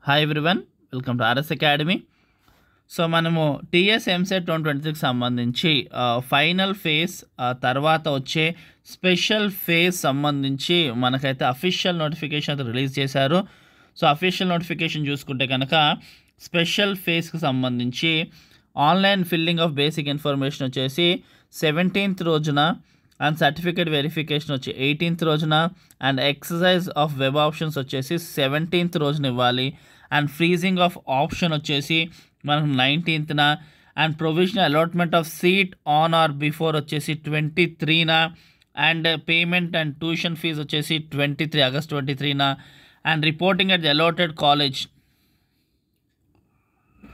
hi everyone welcome to RS academy so మనము TS EAMCET twenty twenty త్రీకి సంబంధించి final phase తర్వాత వచ్చే స్పెషల్ ఫేజ్ సంబంధించి మనకైతే అఫీషియల్ నోటిఫికేషన్ అయితే రిలీజ్ చేశారు సో అఫీషియల్ నోటిఫికేషన్ చూసుకుంటే కనుక స్పెషల్ ఫేజ్కి సంబంధించి online filling of basic information వచ్చేసి సెవెంటీన్త్ రోజున అండ్ సర్టిఫికేట్ వెరిఫికేషన్ వచ్చి ఎయిటీన్త్ రోజున and exercise of web options వచ్చేసి సెవెంటీన్త్ రోజున ఇవ్వాలి అండ్ ఫ్రీజింగ్ ఆఫ్ ఆప్షన్ వచ్చేసి మనకు నైన్టీన్త్న and provisional allotment of seat on or before వచ్చేసి ట్వంటీ త్రీన and payment and tuition fee వచ్చేసి ట్వంటీ త్రీ ఆగస్ట్ ట్వంటీ త్రీన and reporting at the allotted college